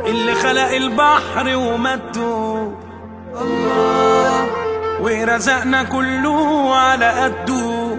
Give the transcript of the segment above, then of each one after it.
اللي خلق البحر ومده الله ورزقنا كله على قده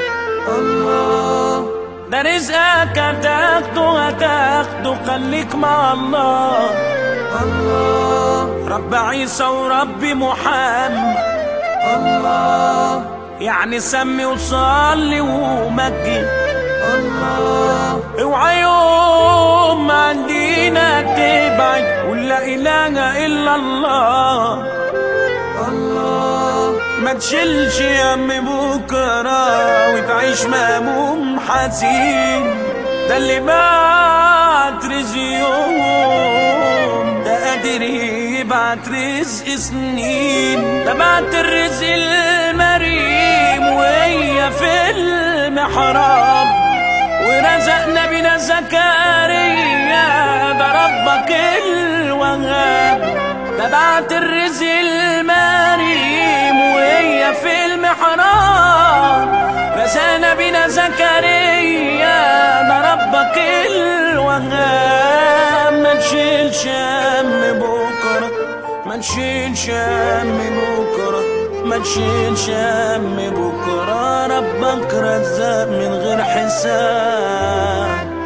الله ده رزقك هتاخده هتاخده خليك مع الله الله رب عيسى ورب محمد الله يعني سمي وصلي ومجد الله اوعى يوم عندنا تبعد ولا اله الا الله الله ما تشيلش هم بكره وتعيش مهموم حزين ده اللي بعت رزق يوم ده قادر يبعت رزق سنين ده بعت الرزق المريم وهي في المحراب ورزقنا بنا زكريا ده ربك الوهاب ده بعت الرزق المريم وهي في المحراب رزقنا بنا زكريا ده ربك الوهاب ما نشيلش هم بكره ما نشيلش هم بكره ما تشيلش هم بكره ربك رزاق من غير حساب